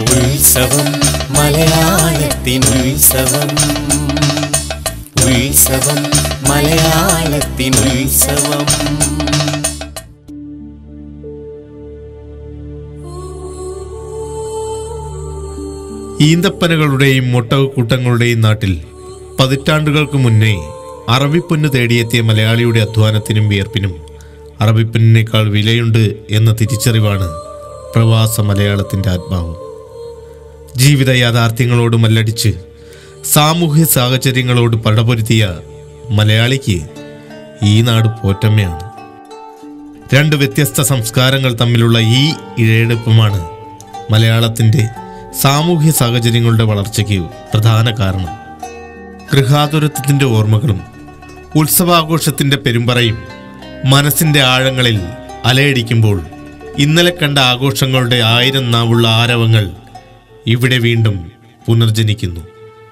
ഉത്സവം മലയാളത്തിൻ ഉത്സവം ഉത്സവം മലയാളത്തിൻ ഉത്സവം ഈന്തപ്പനകളുടെയും മുട്ടകൂട്ടങ്ങളുടെയും നാട്ടിൽ പതിറ്റാണ്ടുകൾക്ക് മുന്നേ അറബിപ്പൊന്ന് തേടിയെത്തിയ മലയാളിയുടെ അധ്വാനത്തിനും വിയർപ്പിനും അറബിപ്പൊന്നിനേക്കാൾ വിലയുണ്ട് എന്ന തിരിച്ചറിവാണ് പ്രവാസ മലയാളത്തിൻ്റെ ആത്മാവ് ജീവിത യാഥാർത്ഥ്യങ്ങളോട് മല്ലടിച്ച് സാമൂഹ്യ സാഹചര്യങ്ങളോട് പടപൊരുത്തിയ മലയാളിക്ക് ഈ നാട് പോറ്റമ്മയാണ് രണ്ട് വ്യത്യസ്ത സംസ്കാരങ്ങൾ തമ്മിലുള്ള ഈ ഇഴയെടുപ്പമാണ് മലയാളത്തിൻ്റെ സാമൂഹ്യ സാഹചര്യങ്ങളുടെ വളർച്ചയ്ക്ക് പ്രധാന കാരണം ഗൃഹാതുരത്വത്തിൻ്റെ ഓർമ്മകളും ഉത്സവാഘോഷത്തിൻ്റെ പെരുമ്പറയും മനസ്സിൻ്റെ ആഴങ്ങളിൽ അലയടിക്കുമ്പോൾ ഇന്നലെ കണ്ട ആഘോഷങ്ങളുടെ ആയിരം നാവുള്ള ആരവങ്ങൾ ഇവിടെ വീണ്ടും പുനർജനിക്കുന്നു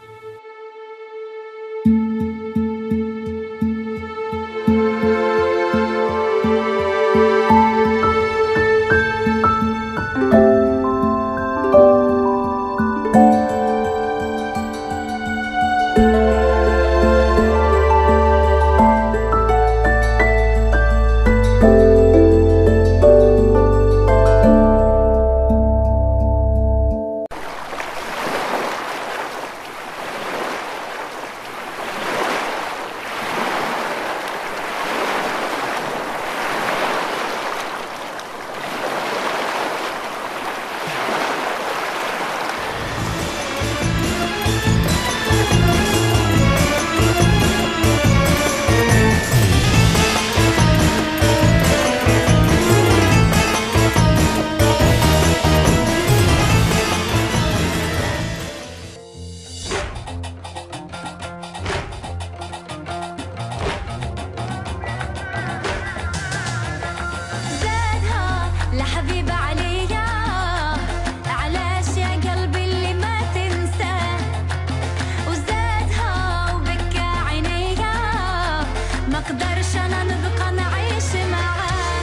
زادها لحبيب عليا علاش يا قلبي اللي ما تنساه وزادها وبكى عينيا ما اقدرش انا نبقى نعيش معاه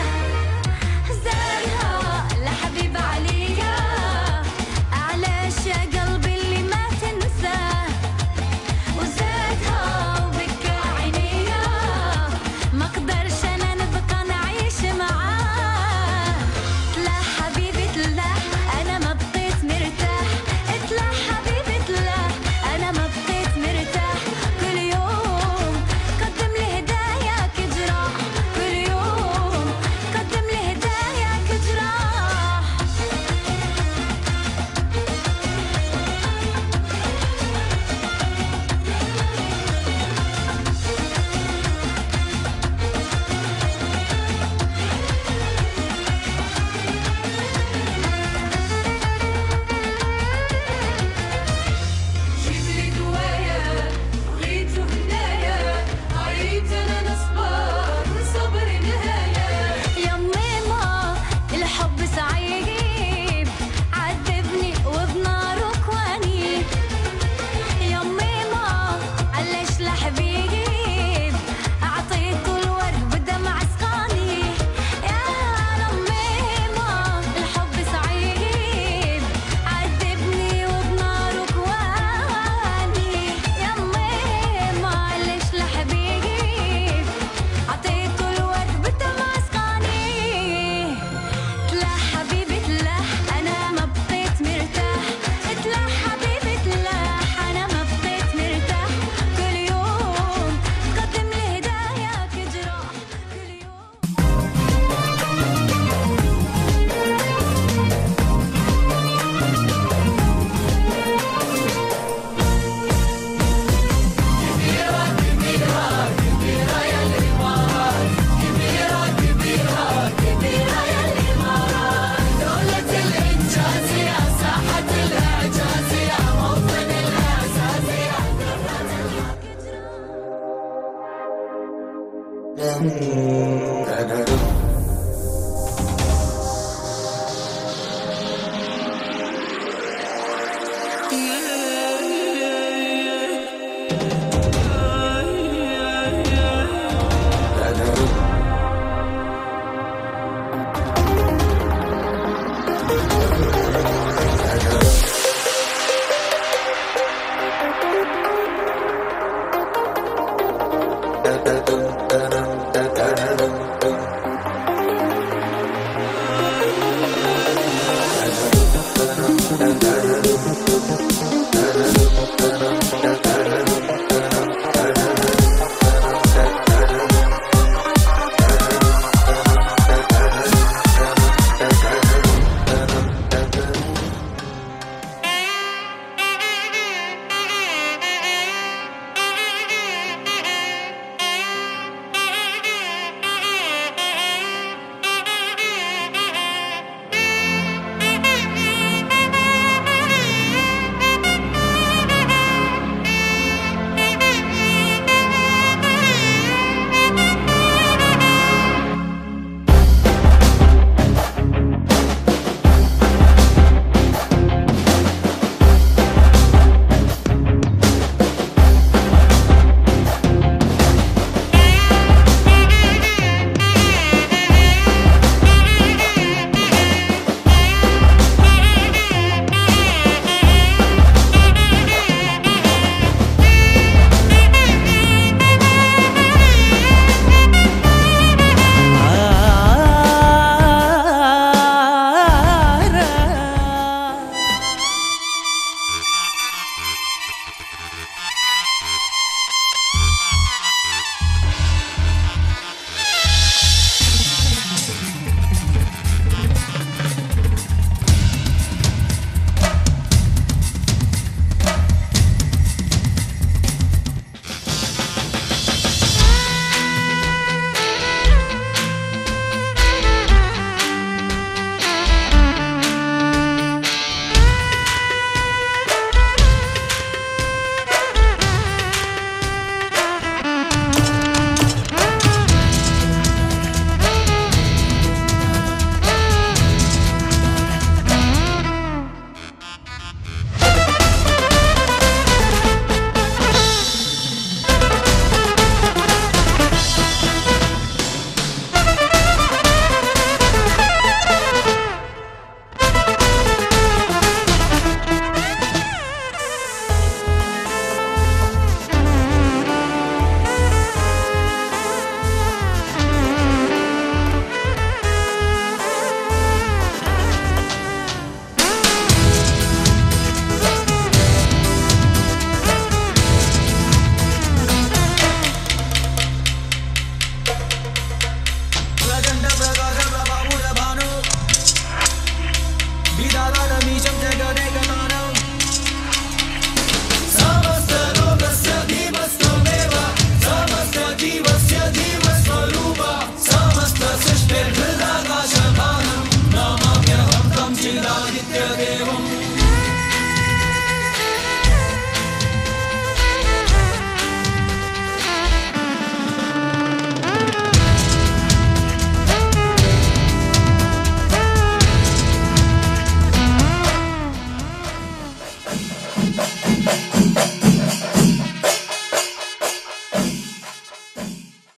زادها لحبيب عليا علاش يا قلبي اللي ما تنساه وزادها وبكى عينيا ما اقدرش انا نبقى نعيش معاه لا حبيبي لا انا ما بقيت مرتاح لا حبيبي لا انا ما بقيت مرتاح كل يوم قدم لي هدايا كجراح كل يوم قدم لي هدايا كجراح جيب لي دوايا بغيته هنايا عييت انا نصبر صبر نهاية يا ماما الحب صعيب عذبني وبناره كواني يا ماما علاش لحبيب اعطيته الورد بدمع سقاني يا ماما الحب صعيب عذبني وبناره كواني يا ماما علاش لحبيب اعطيته الورد بدمع سقاني تلا حبيبي تلا انا ما بقيت مرتاح تلا حبيبي تلا انا ما بقيت مرتاح كل يوم قدم لي هدايا كجراح كل يوم ഒട്ടകോ